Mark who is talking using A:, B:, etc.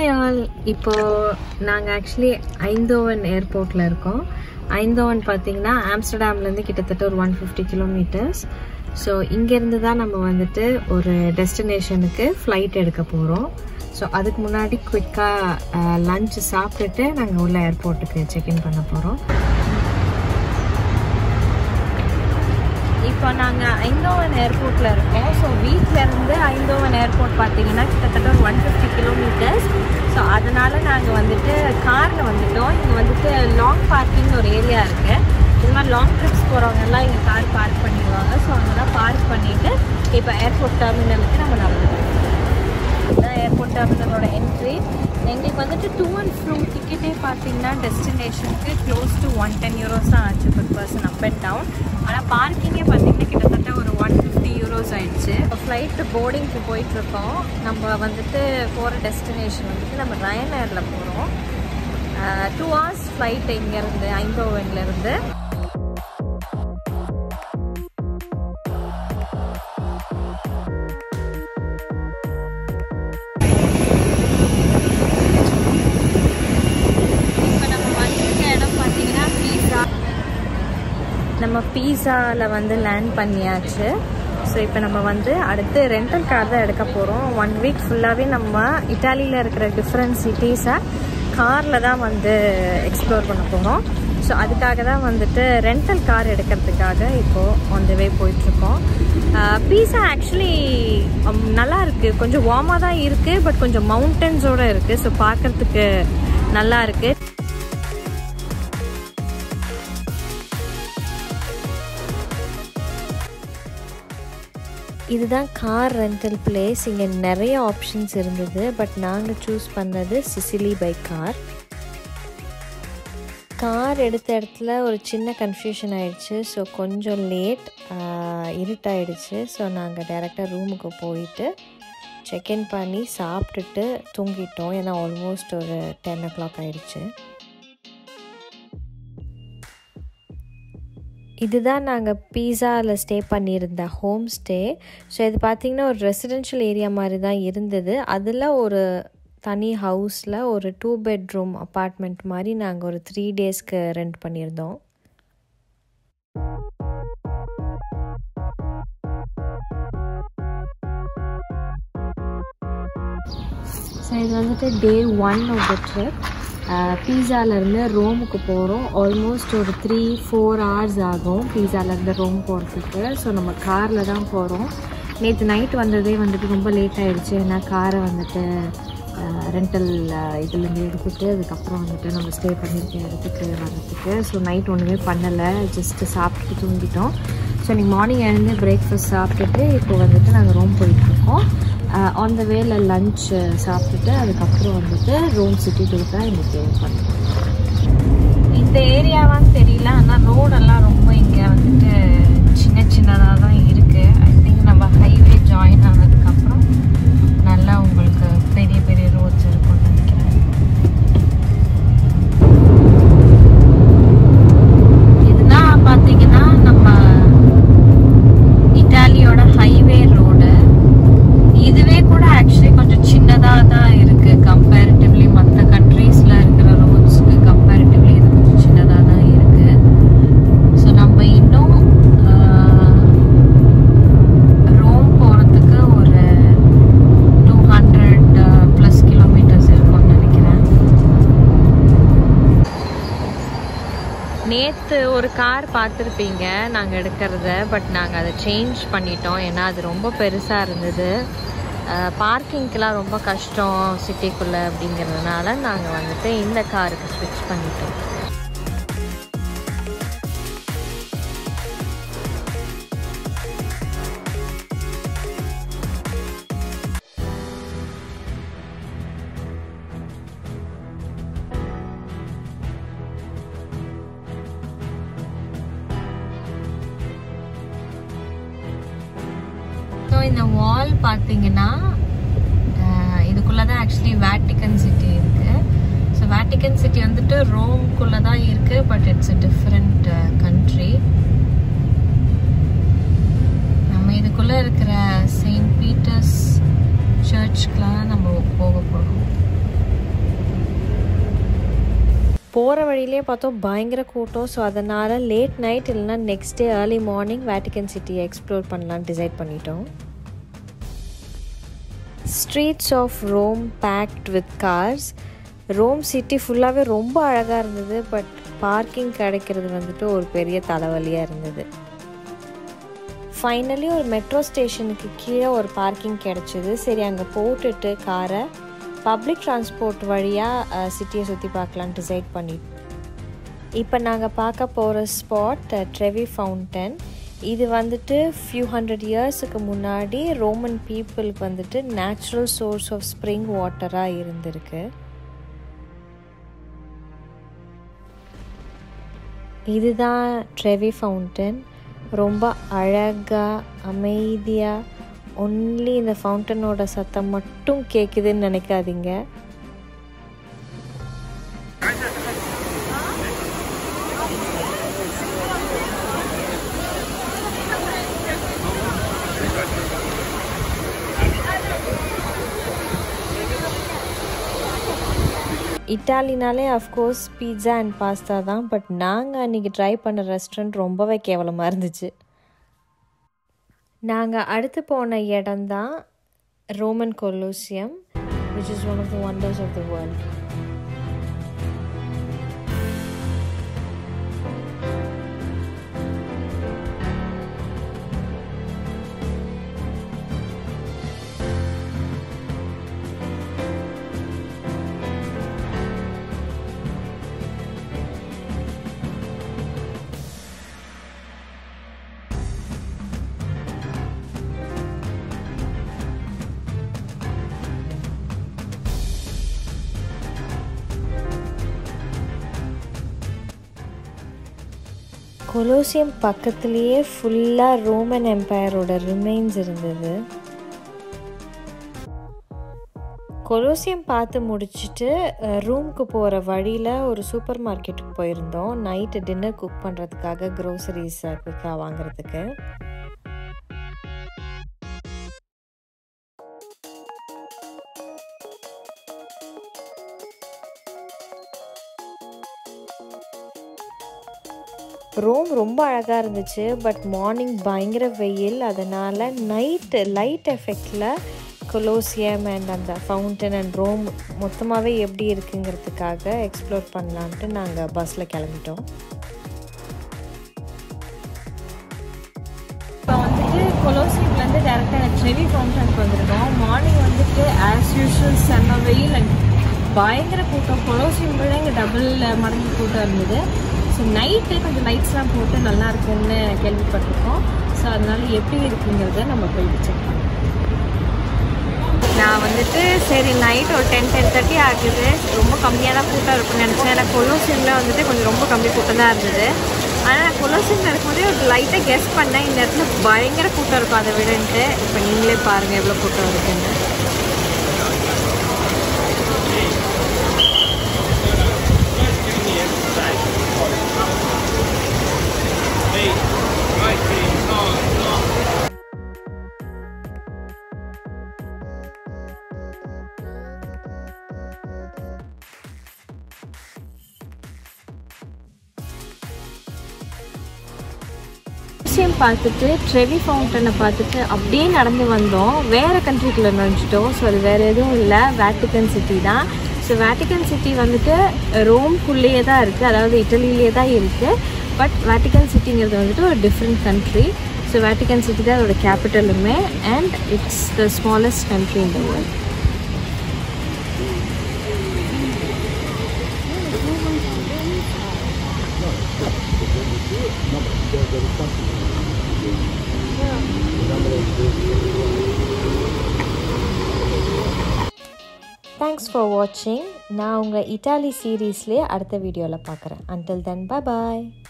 A: hi all இப்போ நாங்கள் actually ஐந்தோவன் ஏர்போர்ட்டில் இருக்கோம் ஐந்தோவன் பார்த்தீங்கன்னா ஆம்ஸ்டர்டாம்லேருந்து கிட்டத்தட்ட ஒரு ஒன் ஃபிஃப்டி கிலோமீட்டர்ஸ் ஸோ இங்கேருந்து தான் நம்ம வந்துட்டு ஒரு டெஸ்டினேஷனுக்கு ஃப்ளைட் எடுக்க போகிறோம் ஸோ அதுக்கு முன்னாடி குவிக்காக லஞ்ச் சாப்பிட்டுட்டு நாங்கள் உள்ள ஏர்போர்ட்டுக்கு செக்இன் பண்ண போகிறோம் இப்போ நாங்கள் ஐந்தோவன் ஏர்போர்ட்டில் இருக்கோம் ஸோ வீட்டிலேருந்து ஐந்தோவன் ஏர்போர்ட் பார்த்தீங்கன்னா கிட்டத்தட்ட ஒரு ஒன் ஃபிஃப்டி கிலோமீட்டர்ஸ் ஸோ அதனால் நாங்கள் வந்துட்டு காரில் வந்துட்டோம் இங்கே வந்துட்டு லாங் பார்க்கிங் ஒரு ஏரியா இருக்குது இது மாதிரி லாங் ட்ரிப்ஸ் போகிறவங்கெல்லாம் இங்கே கார் பார்க் பண்ணிடுவாங்க ஸோ அங்கே தான் பார்க் பண்ணிவிட்டு இப்போ ஏர்போர்ட் டெர்மினலுக்கு நம்ம நடந்துட்டோம் இதுதான் ஏர்போர்ட் டெர்மினலோட என்ட்ரி எங்களுக்கு வந்துட்டு டூ அண்ட் ஃப்ரூ டிக்கெட்டே பார்த்தீங்கன்னா டெஸ்டினேஷனுக்கு close to one ten euros தான் ஆச்சு per person up and down ஆனால் பார்க்கிங்கே பார்த்தீங்கன்னா கிட்டத்தட்ட ஒரு ஒன் ஃபிஃப்டி யூரோஸ் ஆயிடுச்சு ஃப்ளைட்டு போர்டிங்க்கு போயிட்டுருக்கோம் நம்ம வந்துட்டு போகிற டெஸ்டினேஷன் வந்துட்டு நம்ம ரயன் ஏரில் போகிறோம் டூ ஹவர்ஸ் ஃப்ளைட் இங்கேருந்து ஐந்தோவன்லேருந்து இப்போ நம்ம வந்திருக்க இடம் பார்த்தீங்கன்னா பீஸா நம்ம பீஸாவில் வந்து லேண்ட் பண்ணியாச்சு ஸோ இப்போ நம்ம வந்து அடுத்து ரெண்டல் கார் தான் எடுக்க போகிறோம் ஒன் வீக் ஃபுல்லாகவே நம்ம இட்டாலியில் இருக்கிற டிஃப்ரெண்ட் சிட்டிஸை காரில் தான் வந்து எக்ஸ்ப்ளோர் பண்ண போகிறோம் ஸோ அதுக்காக தான் வந்துட்டு ரெண்டல் கார் எடுக்கிறதுக்காக இப்போது ஆன் த வே போயிட்டுருக்கோம் பீஸா ஆக்சுவலி நல்லா இருக்குது கொஞ்சம் வார்மாக தான் இருக்குது பட் கொஞ்சம் மவுண்டன்ஸோடு இருக்குது ஸோ பார்க்குறதுக்கு நல்லா இருக்குது இதுதான் கார் ரெண்டல் பிளேஸ் இங்கே நிறைய ஆப்ஷன்ஸ் இருந்தது பட் நாங்கள் சூஸ் பண்ணது சிசிலி பை கார் கார் எடுத்த இடத்துல ஒரு சின்ன கன்ஃபியூஷன் ஆயிடுச்சு ஸோ கொஞ்சம் லேட் இருட்டாயிடுச்சு ஸோ நாங்கள் டேரெக்டாக ரூமுக்கு போயிட்டு செக்இன் பண்ணி சாப்பிட்டுட்டு தூங்கிட்டோம் ஏன்னா ஆல்மோஸ்ட் ஒரு டென் ஓ கிளாக் ஆயிடுச்சு இதுதான் நாங்கள் பீஸாவில் ஸ்டே பண்ணியிருந்த ஹோம் ஸ்டே ஸோ இது பார்த்திங்கன்னா ஒரு ரெசிடென்ஷியல் ஏரியா மாதிரி தான் இருந்தது அதில் ஒரு தனி ஹவுஸில் ஒரு டூ பெட்ரூம் அப்பார்ட்மெண்ட் மாதிரி நாங்கள் ஒரு த்ரீ டேஸ்க்கு ரெண்ட் பண்ணியிருந்தோம் ஸோ இது வந்துட்டு day one of the trip பீஸாலேருந்து ரோமுக்கு போகிறோம் ஆல்மோஸ்ட் ஒரு த்ரீ ஃபோர் ஹவர்ஸ் ஆகும் பீஸாலேருந்து ரோம் போகிறதுக்கு ஸோ நம்ம காரில் தான் போகிறோம் நேற்று நைட் வந்ததே வந்துட்டு ரொம்ப லேட் ஆகிடுச்சு ஏன்னா காரை வந்துட்டு ரெண்டல் இதுலேருந்து எடுத்துகிட்டு அதுக்கப்புறம் வந்துட்டு நம்ம ஸ்டே பண்ணியிருக்க இடத்துக்கு வர்றதுக்கு ஸோ நைட் ஒன்றுமே பண்ணலை ஜஸ்ட்டு சாப்பிட்டுட்டு தூங்கிட்டோம் ஸோ இன்றைக்கி மார்னிங் எழுந்து பிரேக்ஃபாஸ்ட் சாப்பிட்டுட்டு இப்போ வந்துட்டு நாங்கள் ரோம் போயிட்டுருக்கோம் ஆன் த வேல லஞ்ச் சாப்பிட்டுட்டு அதுக்கப்புறம் வந்துட்டு ரோம் சிட்டி டூர் தான் இன்றைக்கி பண்ணுவோம் இந்த ஏரியாவான்னு தெரியல ஆனால் ரோடெல்லாம் ரொம்ப இங்கே வந்துட்டு சின்ன சின்னதாக தான் இருக்குது ஐ திங்க் நம்ம ஹைவே ஜாயின் ஆனதுக்கப்புறம் நல்லா உங்களுக்கு பெரிய பெரிய ரோட்ஸ் இருக்கும்னு நினைக்கிறேன் இதுதான் பார்த்தீங்கன்னா நம்ம இட்டாலியோட ஹைவே ரோடு இதுவே கூட ஆக்சுவலி கொஞ்சம் சின்னதாக தான் இருக்கு கம்பேரிட்டிவ்லி மற்ற கண்ட்ரீஸில் இருக்கிற ரோட்ஸ்க்கு கம்பேரிட்டிவ்லி இது கொஞ்சம் சின்னதாக தான் இருக்கு ஸோ நம்ம இன்னும் ரோம் போகிறதுக்கு ஒரு டூ ஹண்ட்ரட் ப்ளஸ் கிலோமீட்டர்ஸ் இருக்கும்னு நினைக்கிறேன் நேற்று ஒரு கார் பார்த்துருப்பீங்க நாங்கள் எடுக்கிறத பட் நாங்கள் அதை சேஞ்ச் பண்ணிட்டோம் ஏன்னா அது ரொம்ப பெருசாக இருந்தது பார்க்கிங்க்கெலாம் ரொம்ப கஷ்டம் சிட்டிக்குள்ளே அப்படிங்கிறதுனால நாங்கள் வந்துட்டு இந்த காருக்கு ஸ்விட்ச் பண்ணிட்டோம் ஸோ இந்த வால் பார்த்தீங்கன்னா இதுக்குள்ளே தான் ஆக்சுவலி வேட்டிக்கன் சிட்டி இருக்குது ஸோ வேட்டிக்கன் சிட்டி வந்துட்டு ரோம்குள்ளே தான் இருக்குது but it's a different country நம்ம இதுக்குள்ளே இருக்கிற செயின்ட் பீட்டர்ஸ் சர்ச்சுக்கெலாம் நம்ம போக போகிறோம் போகிற வழியிலே பார்த்தோம் பயங்கர கூட்டம் ஸோ அதனால் லேட் நைட் இல்லைனா next day early morning Vatican சிட்டியை எக்ஸ்ப்ளோர் பண்ணலான்னு டிசைட் பண்ணிட்டோம் streets of Rome packed with cars Rome city ஃபுல்லாகவே ரொம்ப அழகாக இருந்தது பட் பார்க்கிங் கிடைக்கிறது வந்துட்டு ஒரு பெரிய தலைவலியாக இருந்தது ஃபைனலி ஒரு மெட்ரோ ஸ்டேஷனுக்கு கீழே ஒரு பார்க்கிங் கிடச்சிது சரி அங்கே போட்டுட்டு காரை பப்ளிக் டிரான்ஸ்போர்ட் வழியாக சிட்டியை சுற்றி பார்க்கலான்னு டிசைட் பண்ணி இப்போ நாங்கள் பார்க்க போகிற ஸ்பாட் ட்ரெவி ஃபவுண்டன் இது வந்துட்டு ஃபியூ ஹண்ட்ரட் இயர்ஸுக்கு முன்னாடி ரோமன் பீப்புளுக்கு வந்துட்டு நேச்சுரல் சோர்ஸ் ஆஃப் ஸ்ப்ரிங் வாட்டராக இருந்திருக்கு இதுதான் ட்ரெவி ஃபவுண்டன் ரொம்ப அழகாக அமைதியாக ஒன்லி இந்த ஃபவுண்டனோட சத்தம் மட்டும் கேட்குதுன்னு நினைக்காதீங்க இட்டாலினாலே அஃப்கோர்ஸ் பீட்சா அண்ட் பாஸ்தா தான் பட் நாங்கள் அன்றைக்கி ட்ரை பண்ண ரெஸ்டாரண்ட் ரொம்பவே கேவலமாக இருந்துச்சு நாங்கள் அடுத்து போன இடம் தான் Roman Colosseum which is one of the wonders of the world Colosseum பக்கத்துலேயே ஃபுல்லாக ரோமன் எம்பையரோட ரிமைன்ஸ் இருந்தது கொலோசியம் பார்த்து முடிச்சுட்டு ரூமுக்கு போகிற வழியில் ஒரு சூப்பர் மார்க்கெட்டுக்கு போயிருந்தோம் நைட்டு டின்னர் குக் பண்ணுறதுக்காக க்ரோசரிஸ் குயிக்காக வாங்குறதுக்கு ரோம் ரொம்ப அழகாக இருந்துச்சு பட் மார்னிங் பயங்கர வெயில் அதனால் நைட்டு லைட் எஃபெக்டில் கொலோசியம் அண்ட் அந்த ஃபவுண்டன் அண்ட் ரோம் மொத்தமாகவே எப்படி இருக்குங்கிறதுக்காக எக்ஸ்ப்ளோர் பண்ணலான்ட்டு நாங்கள் பஸ்ஸில் கிளம்பிட்டோம் இப்போ வந்துட்டு கொலோசியம்லேருந்து டேரெக்டாக ட்ரெவி ஃபவுண்டனுக்கு வந்திருக்கோம் மார்னிங் வந்துட்டு ஆஸ் யூஷுவல் செம்ம வெயில் அண்ட் பயங்கர கூட்டம் கொலோசியம் விட இங்கே டபுள் மடங்கு கூட்டம் இருந்தது ஸோ நைட்டு கொஞ்சம் லைட்ஸ்லாம் போட்டு நல்லா இருக்கும்னு கேள்விப்பட்டிருக்கோம் ஸோ அதனால எப்படி இருக்குங்கிறத நம்ம போய் செக் பண்ணலாம் நான் வந்துட்டு சரி நைட் ஒரு டென் டென் தேர்ட்டி ஆகுது ரொம்ப கம்மியாக தான் கூட்டம் இருக்கும்னு நினச்சேன் எனக்கு கொலோசியமில் வந்துட்டு கொஞ்சம் ரொம்ப கம்மி கூட்டம் தான் இருந்தது ஆனால் நான் கொலோசியமில் இருக்கும்போதே ஒரு லைட்டாக கெஸ் பண்ணேன் இந்த இடத்துல பயங்கர கூட்டம் இருக்கும் அதை விடன்ட்டு இப்போ நீங்களே பாருங்கள் எவ்வளோ கூட்டம் இருக்குன்னு மியூசியம் பார்த்துட்டு ட்ரெவி ஃபவுண்டனை பார்த்துட்டு அப்படியே நடந்து வந்தோம் வேறு கண்ட்ரிக்குள்ளே நுழைஞ்சிட்டோம் ஸோ அது வேறு எதுவும் இல்லை வேட்டிகன் சிட்டி தான் ஸோ வேட்டிகன் சிட்டி வந்துட்டு ரோம்குள்ளேயே தான் இருக்குது அதாவது இட்டலியிலே தான் இருக்குது பட் வேட்டிகன் சிட்டிங்கிறது வந்துட்டு ஒரு different country so Vatican City தான் அதோட கேபிட்டலுமே and it's the smallest country in the world thanks for வாட்சிங் நான் உங்கள் இட்டாலி சீரீஸ்லேயே அடுத்த வீடியோவில் பார்க்குறேன் அன்டில் தென் பாய்